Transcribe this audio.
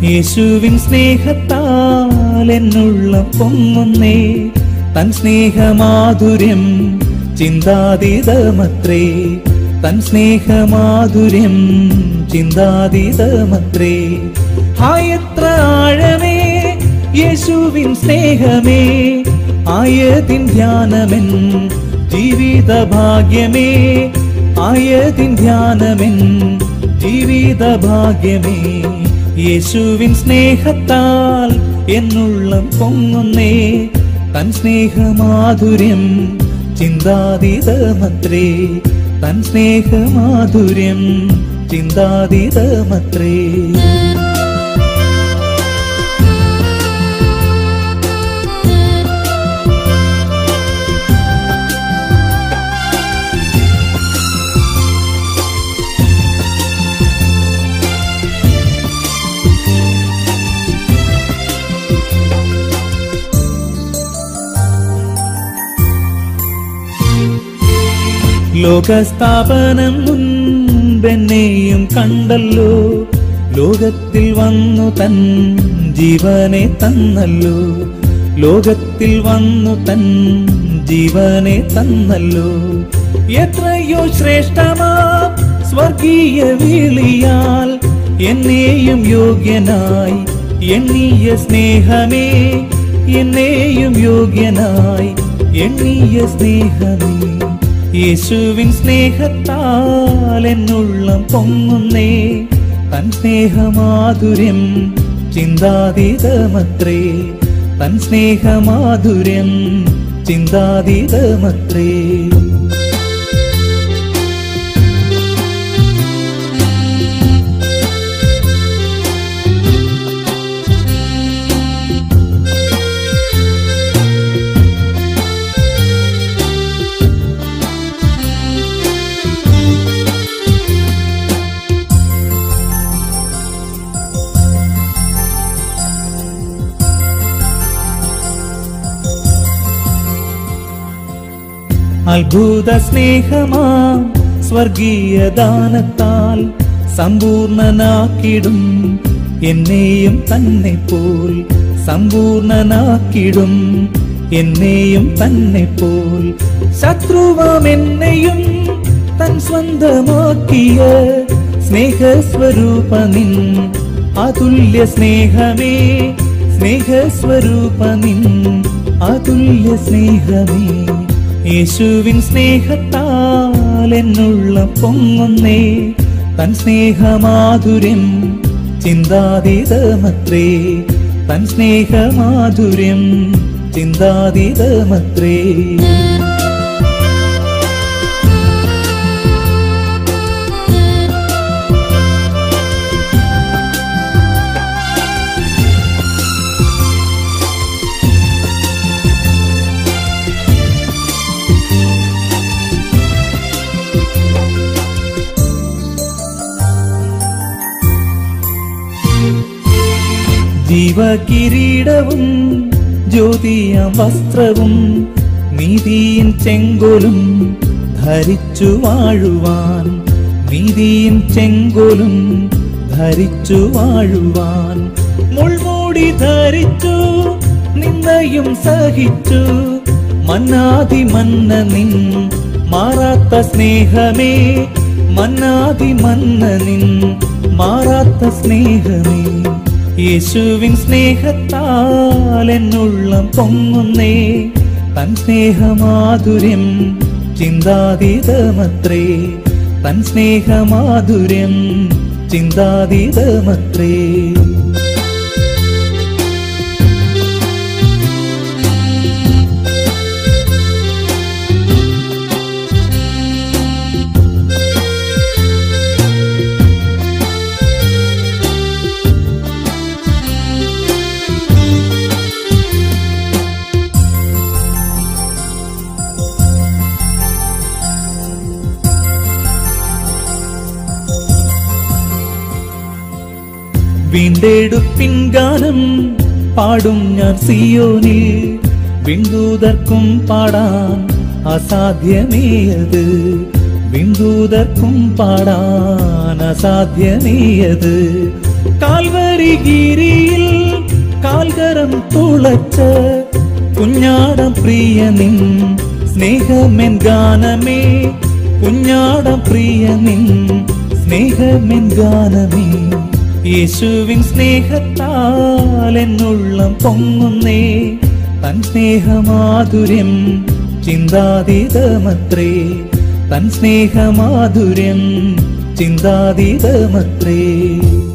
യേശുവിൻ സ്നേഹത്താൽ എന്നുള്ള പൊങ്ങുന്നേ തൻ സ്നേഹമാധുര്യം ചിന്താതീതമത്രേ തൻ സ്നേഹമാധുര്യം ചിന്താതീതമത്രേ ഹായത്ര ആഴമേ യേശുവിൻ സ്നേഹമേ ആയതിൻ ധ്യാനമെൻ ജീവിത ഭാഗ്യമേ ആയതിൻ ധ്യാനമെൻ ജീവിത ഭാഗ്യമേ യേശുവിൻ സ്നേഹത്താൽ എന്നുള്ളം പൊങ്ങുന്നേ തൻ സ്നേഹമാധുര്യം ചിന്താതീതമത്രേ തൻ സ്നേഹമാധുര്യം ചിന്താതീതമത്രേ ലോകസ്ഥാപനം മുൻപെന്നെയും കണ്ടല്ലോ ലോകത്തിൽ വന്നു തൻ ജീവനെ തന്നല്ലോ ലോകത്തിൽ വന്നു തൻ ജീവനെ തന്നല്ലോ എത്രയോ ശ്രേഷ്ഠമാ സ്വർഗീയ വിളിയാൽ എന്നെയും യോഗ്യനായി എണ്ണിയ സ്നേഹമേ എന്നെയും യോഗ്യനായി എണ്ണിയ സ്നേഹമേ യേശുവിൻ സ്നേഹത്താൽ എന്നുള്ളം പൊങ്ങുന്നേ തൻ സ്നേഹമാധുര്യം ചിന്താതീതമത്രേ തൻ സ്നേഹമാധുര്യം ചിന്താതീതമത്രേ അത്ഭുത സ്നേഹമാം സ്വർഗീയ ദാനത്താൽ സമ്പൂർണനാക്കിടും എന്നെയും തന്നെ പോൽ സമ്പൂർണനാക്കിടും എന്നെയും തന്നെ പോൽ ശത്രുവാം എന്നെയും തൻ സ്വന്തമാക്കിയ സ്നേഹസ്വരൂപ നിൻ അതുല്യ സ്നേഹമേ സ്നേഹസ്വരൂപ നിൻ അതുല്യ സ്നേഹമേ യേശുവിൻ സ്നേഹത്താൽ<clears throat> എന്നുള്ള പൊങ്ങുന്നേ തൻ സ്നേഹമാധുര്യം ചിന്താതീതമത്രേ തൻ സ്നേഹമാധുര്യം ചിന്താതീതമത്രേ ജീവകിരീടവും ജ്യോതിയാം വസ്ത്രവും നീതിയിൻ ചെങ്കോലും ധരിച്ചു വാഴുവാൻ നീതിയിൻ ചെങ്കോലും ധരിച്ചു വാഴുവാൻ മുൾമൂടി ധരിച്ചു നിന്നയും സഹിച്ചു മന്നാതി മന്ന നിൻ മാറാത്ത സ്നേഹമേ മന്നാതി മന്ന നിൻ മാറാത്ത സ്നേഹമേ യേശുവിൻ സ്നേഹത്താൽ എന്നുള്ളം പൊങ്ങുന്നേ തൻ സ്നേഹമാധുര്യം ചിന്താതീതമത്രേ തൻ സ്നേഹമാധുര്യം ചിന്താതീതമത്രേ വീണ്ടെടുപ്പിൻ ഗാനം പാടും ഞാൻ സിയോനിൽ വിണ്ടൂതർക്കും പാടാൻ അസാധ്യമേയത് വിണ്ടൂതർക്കും പാടാൻ അസാധ്യമേയത് കാൽവരിഗിരിയിൽ കാൽകരം തുളച്ച കുഞ്ഞാടം പ്രിയ നിൻ സ്നേഹമെൻ ഗാനമേ കുഞ്ഞാടം പ്രിയ നിൻ സ്നേഹമെൻ ഗാനമേ യേശുവിൻ സ്നേഹത്താൽ എന്നുള്ളം പൊങ്ങുന്നേ തൻ സ്നേഹമാധുര്യം ചിന്താതീതമത്രേ തൻ സ്നേഹമാധുര്യം ചിന്താതീതമത്രേ